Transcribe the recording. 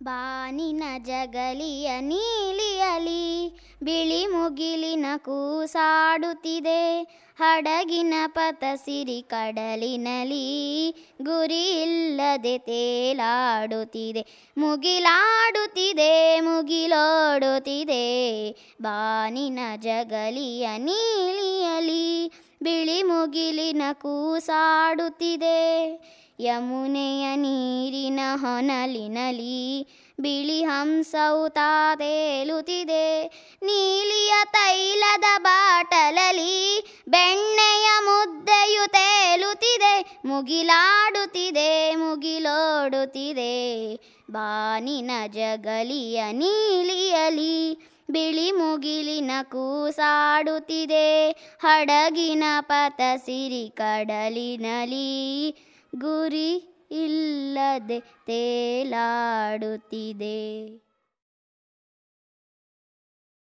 ಬಾನಿನ ಜಗಲಿಯ ನೀಲಿಯಲಿ ಬಿಳಿ ಮುಗಿಲಿನ ಕೂಸಾಡುತ್ತಿದೆ ಹಡಗಿನ ಪಥ ಸಿರಿ ಕಡಲಿನಲಿ ಗುರಿ ಇಲ್ಲದೆ ತೇಲಾಡುತ್ತಿದೆ ಮುಗಿಲಾಡುತ್ತಿದೆ ಮುಗಿಲೋಡುತ್ತಿದೆ ಬಾನಿನ ಜಗಲಿಯ ನೀಲಿಯಲಿ ಬಿಳಿ ಮುಗಿಲಿನ ಕೂಸಾಡುತ್ತಿದೆ ಯಮುನೆಯ ನೀರಿನ ಹೊನಲಿನಲಿ ಬಿಳಿ ಹಂಸವು ತೇಲುತ್ತಿದೆ ನೀಲಿಯ ತೈಲದ ಬಾಟಲಲಿ ಬೆಣ್ಣೆಯ ಮುದ್ದೆಯು ತೇಲುತ್ತಿದೆ ಮುಗಿಲಾಡುತ್ತಿದೆ ಮುಗಿಲೋಡುತ್ತಿದೆ ಬಾನಿನ ಜಗಲಿಯ ನೀಲಿಯಲಿ ಬಿಳಿ ಮುಗಿಲಿನ ಕೂಸಾಡುತ್ತಿದೆ ಹಡಗಿನ ಪಥ ಸಿರಿ ಕಡಲಿನಲಿ ಗುರಿ ಇಲ್ಲದೆ ತೇಲಾಡುತ್ತಿದೆ